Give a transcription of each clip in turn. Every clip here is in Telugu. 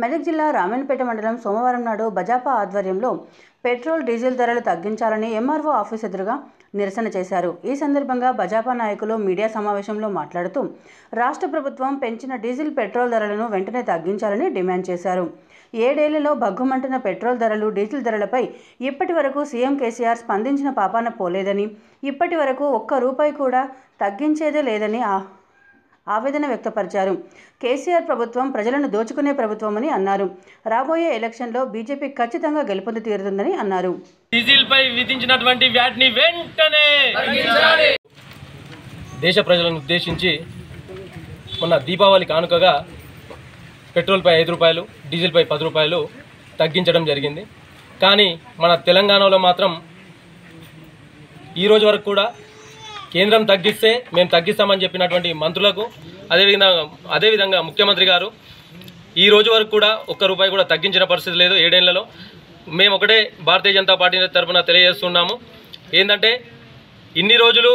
మెదక్ జిల్లా రామన్పేట మండలం సోమవారం నాడు బజాపా ఆధ్వర్యంలో పెట్రోల్ డీజిల్ ధరలు తగ్గించాలని ఎంఆర్ఓ ఆఫీస్ ఎదురుగా నిరసన చేశారు ఈ సందర్భంగా బజాపా నాయకులు మీడియా సమావేశంలో మాట్లాడుతూ రాష్ట్ర ప్రభుత్వం పెంచిన డీజిల్ పెట్రోల్ ధరలను వెంటనే తగ్గించాలని డిమాండ్ చేశారు ఏడేళ్లలో భగ్గుమంటున్న పెట్రోల్ ధరలు డీజిల్ ధరలపై ఇప్పటి వరకు సీఎం కేసీఆర్ స్పందించిన పాపాన పోలేదని ఇప్పటి వరకు ఒక్క రూపాయి కూడా తగ్గించేదే లేదని ఆ ఆవేదన వ్యక్తపరిచారు కేసీఆర్ ప్రభుత్వం ప్రజలను దోచుకునే ప్రభుత్వమని అన్నారు రాబోయే ఎలక్షన్లో బీజేపీ ఖచ్చితంగా గెలుపొంది తీరుతుందని అన్నారు డీజిల్ పై విధించినటువంటి వ్యాట్ ని వెంటనే దేశ ప్రజలను ఉద్దేశించి మొన్న దీపావళి కానుకగా పెట్రోల్ పై ఐదు రూపాయలు డీజిల్ పై పది రూపాయలు తగ్గించడం జరిగింది కానీ మన తెలంగాణలో మాత్రం ఈ రోజు వరకు కూడా కేంద్రం తగ్గిస్తే మేము తగ్గిస్తామని చెప్పినటువంటి మంత్రులకు అదేవిధంగా అదేవిధంగా ముఖ్యమంత్రి గారు ఈ రోజు వరకు కూడా ఒక్క రూపాయి కూడా తగ్గించిన పరిస్థితి లేదు ఏడేళ్లలో మేము ఒకటే భారతీయ జనతా పార్టీ తరఫున తెలియజేస్తున్నాము ఏంటంటే ఇన్ని రోజులు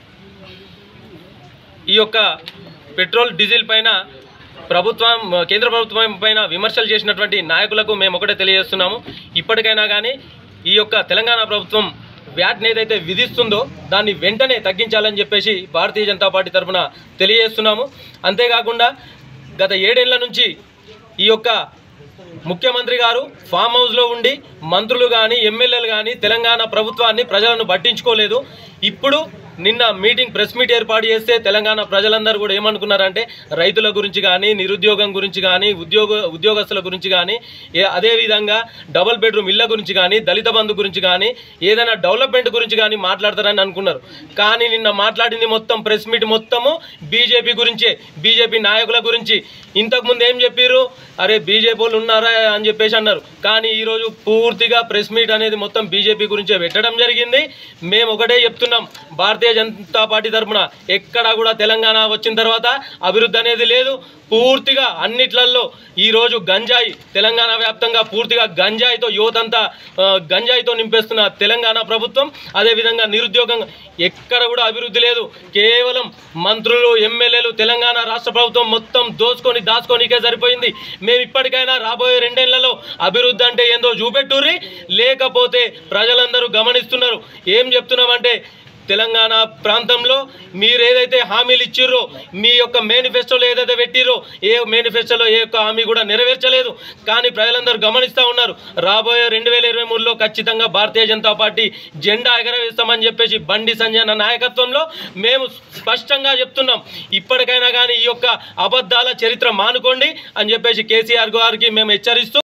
ఈ యొక్క పెట్రోల్ డీజిల్ పైన ప్రభుత్వం కేంద్ర ప్రభుత్వం పైన విమర్శలు చేసినటువంటి నాయకులకు మేము ఒకటే తెలియజేస్తున్నాము ఇప్పటికైనా కానీ ఈ యొక్క తెలంగాణ ప్రభుత్వం వ్యాట్ని ఏదైతే విధిస్తుందో దాన్ని వెంటనే తగ్గించాలని చెప్పేసి భారతీయ జనతా పార్టీ తరఫున తెలియజేస్తున్నాము అంతేకాకుండా గత ఏడేళ్ల నుంచి ఈ యొక్క ముఖ్యమంత్రి గారు ఫామ్ హౌస్లో ఉండి మంత్రులు కానీ ఎమ్మెల్యేలు కానీ తెలంగాణ ప్రభుత్వాన్ని ప్రజలను పట్టించుకోలేదు ఇప్పుడు నిన్న మీటింగ్ ప్రెస్ మీట్ ఏర్పాటు చేస్తే తెలంగాణ ప్రజలందరూ కూడా ఏమనుకున్నారంటే రైతుల గురించి కానీ నిరుద్యోగం గురించి కానీ ఉద్యోగ ఉద్యోగస్తుల గురించి కానీ ఏ అదేవిధంగా డబుల్ బెడ్రూమ్ ఇళ్ళ గురించి కానీ దళిత బంధు గురించి కానీ ఏదైనా డెవలప్మెంట్ గురించి కానీ మాట్లాడతారని అనుకున్నారు కానీ నిన్న మాట్లాడింది మొత్తం ప్రెస్ మీట్ మొత్తము బీజేపీ గురించే బీజేపీ నాయకుల గురించి ఇంతకుముందు ఏం చెప్పారు అరే బీజేపీ వాళ్ళు ఉన్నారా అని చెప్పేసి అన్నారు కానీ ఈరోజు పూర్తిగా ప్రెస్ మీట్ అనేది మొత్తం బీజేపీ గురించే పెట్టడం జరిగింది మేము ఒకటే చెప్తున్నాం భారతీయ జనతా పార్టీ తరఫున ఎక్కడ కూడా తెలంగాణ వచ్చిన తర్వాత అభివృద్ధి అనేది లేదు పూర్తిగా అన్నిట్లలో ఈరోజు గంజాయి తెలంగాణ వ్యాప్తంగా పూర్తిగా గంజాయితో యువతంతా ఆ, గంజాయితో నింపేస్తున్న తెలంగాణ ప్రభుత్వం అదేవిధంగా నిరుద్యోగం ఎక్కడ కూడా అభివృద్ధి లేదు కేవలం మంత్రులు ఎమ్మెల్యేలు తెలంగాణ రాష్ట్ర ప్రభుత్వం మొత్తం దోచుకొని దాచుకోనికే సరిపోయింది మేము ఇప్పటికైనా రాబోయే రెండేళ్లలో అభివృద్ధి అంటే ఏందో చూపెట్టుర్రి లేకపోతే ప్రజలందరూ గమనిస్తున్నారు ఏం చెప్తున్నామంటే తెలంగాణ ప్రాంతంలో మీరు ఏదైతే హామీలు ఇచ్చిర్రో మీ యొక్క మేనిఫెస్టోలో ఏదైతే పెట్టిర్రో ఏ మేనిఫెస్టోలో ఏ ఒక్క హామీ కూడా నెరవేర్చలేదు కానీ ప్రజలందరూ గమనిస్తూ ఉన్నారు రాబోయే రెండు వేల ఇరవై మూడులో ఖచ్చితంగా భారతీయ జనతా పార్టీ జెండా ఎగరవేస్తామని చెప్పేసి బండి సంజయ్ అన్న నాయకత్వంలో మేము స్పష్టంగా చెప్తున్నాం ఇప్పటికైనా కానీ ఈ యొక్క అబద్ధాల చరిత్ర మానుకోండి అని చెప్పేసి కేసీఆర్ గారికి మేము హెచ్చరిస్తూ